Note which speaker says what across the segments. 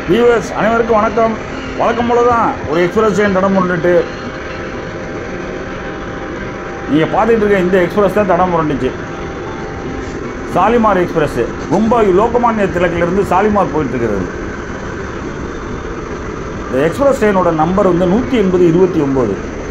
Speaker 1: viewers அனைவருக்கும் வணக்கம் வழக்கம் போல தான் ஒரு எக்ஸ்பிரஸ் ட்ரெயின் தடம் புரண்டுட்டு நீங்கள் பார்த்துட்டு இருக்க இந்த எக்ஸ்பிரஸ் தான் தடம் புரண்டுச்சு சாலிமார் எக்ஸ்பிரஸ் மும்பை லோகமானிய திலக்கிலிருந்து சாலிமார் போயிட்டு இருக்கிறது இந்த எக்ஸ்பிரஸ் ட்ரெயினோட நம்பர் வந்து நூற்றி எண்பது இருபத்தி ஒம்பது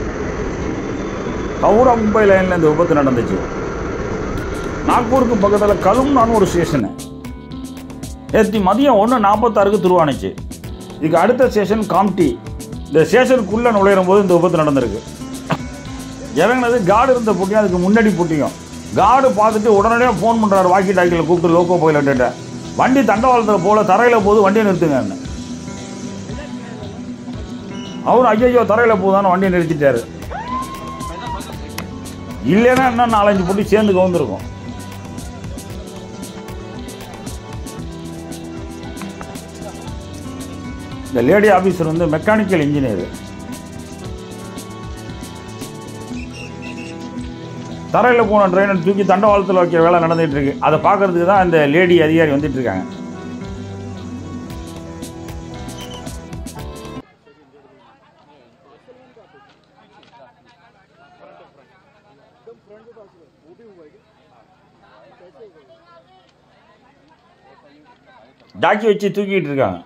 Speaker 1: ஹவுரா மும்பை லைனில் இந்த விபத்து நடந்துச்சு நாக்பூருக்கு பக்கத்தில் கலும்னான்னு ஒரு ஸ்டேஷனு நேற்று மதியம் ஒன்று நாற்பத்தாறுக்கு துருவானுச்சு இதுக்கு அடுத்த ஸ்டேஷன் காம்டி இந்த ஸ்டேஷனுக்குள்ளே நுழையும் போது இந்த விபத்து நடந்திருக்கு இறங்குனது கார்டு இருந்த போட்டியும் அதுக்கு முன்னாடி போட்டியும் கார்டு பார்த்துட்டு உடனடியாக ஃபோன் பண்ணுறாரு வாக்கி டாக்கியில் கூப்பிட்டு லோக்கோ பைலட்டு வண்டி தண்டவாளத்தில் போல தரையில் போது வண்டியை நிறுத்துங்க அவரும் ஐயோ தரையில் போதான்னு வண்டியை நிறுத்திட்டாரு இல்லைன்னா இன்னும் நாலஞ்சு போட்டி சேர்ந்து கவுந்துருக்கும் இந்த லேடி ஆஃபீஸர் வந்து மெக்கானிக்கல் இன்ஜினியர் தரையில் போன ட்ரெயினை தூக்கி தண்டவாளத்தில் வைக்கிற வேலை நடந்துட்டு இருக்கு அதை பார்க்கறதுக்கு தான் இந்த லேடி அதிகாரி வந்துட்டு இருக்காங்க டாக்கி வச்சு தூக்கிட்டு இருக்காங்க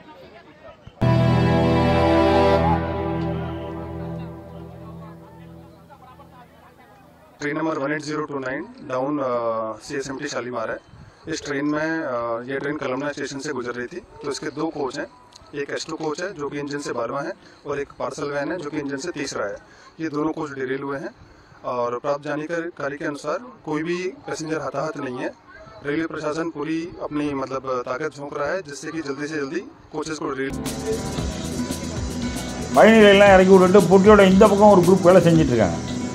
Speaker 2: train number 18029 down C S M T Shalimar है इस ट्रेन में अ, ये ट्रेन कलमना स्टेशन से गुजर रही थी तो इसके दो कोच हैं एक एस टू कोच है जो कि इंजन से बारहवा है और एक पार्सल वैन है जो कि इंजन से तीसरा है ये दोनों कोच डिरेल हुए हैं और प्राप्त जानकारी के अनुसार कोई भी पैसेंजर हताहत नहीं है रेलवे प्रशासन पूरी अपनी मतलब ताकत झोंक रहा है जिससे कि जल्दी से जल्दी कोचेस को डिरेल
Speaker 1: பயணிகளெல்லாம் இறக்கி விட்டுட்டு பொட்டியோட இந்த பக்கம் ஒரு குரூப் வேலை செஞ்சுட்டு இருக்காங்க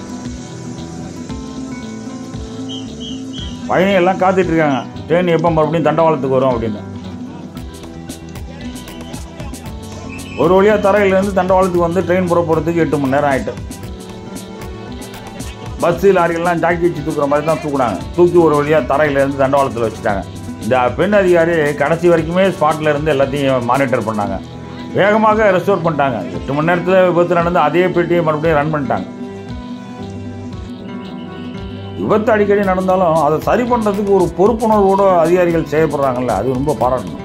Speaker 1: பயணிகள் எல்லாம் காத்துட்டு இருக்காங்க ட்ரெயின் எப்போ மறுபடியும் தண்டவாளத்துக்கு வரும் அப்படின்னு ஒரு வழியாக தரையிலேருந்து தண்டவாளத்துக்கு வந்து ட்ரெயின் புறப்படுறதுக்கு எட்டு மணி நேரம் ஆயிட்டு பஸ்ஸு லாரிகள்லாம் ஜாக்கி வச்சு தூக்குற மாதிரி தான் தூக்குனாங்க தூக்கி ஒரு வழியாக தரையிலேருந்து தண்டவாளத்தில் வச்சுட்டாங்க இந்த பெண் அதிகாரி கடைசி வரைக்குமே ஸ்பாட்டில் இருந்து எல்லாத்தையும் மானிட்டர் பண்ணாங்க வேகமாக ரெஸ்டோர் பண்ணிட்டாங்க எட்டு மணி நேரத்தில் விபத்து நடந்து அதே பெட்டியை மறுபடியும் ரன் பண்ணிட்டாங்க விபத்து அடிக்கடி நடந்தாலும் அதை சரி பண்ணுறதுக்கு ஒரு பொறுப்புணர்வோட அதிகாரிகள் செயல்படுறாங்கல்ல அது ரொம்ப பாராட்டணும்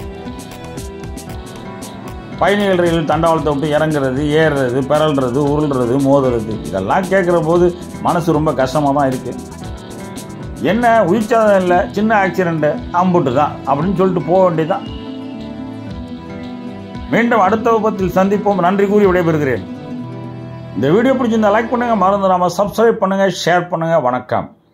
Speaker 1: பயணிகள் ரயில் தண்டவாளத்தை விட்டு இறங்குறது ஏறுறது பிறல்றது உருள்றது மோதுறது இதெல்லாம் கேட்குற போது மனசு ரொம்ப கஷ்டமாக தான் இருக்குது என்ன உயிர்ச்சாதம் இல்லை சின்ன ஆக்சிடெண்ட்டு அம்புட்டு தான் அப்படின்னு சொல்லிட்டு போக வேண்டியதுதான் மீண்டும் அடுத்த விபத்தில் சந்திப்போம் நன்றி கூறி விடைபெறுகிறேன் இந்த வீடியோ பிடிச்சிருந்தா லைக் பண்ணுங்கள் மறந்துடாமல் சப்ஸ்கிரைப் பண்ணுங்கள் ஷேர் பண்ணுங்கள் வணக்கம்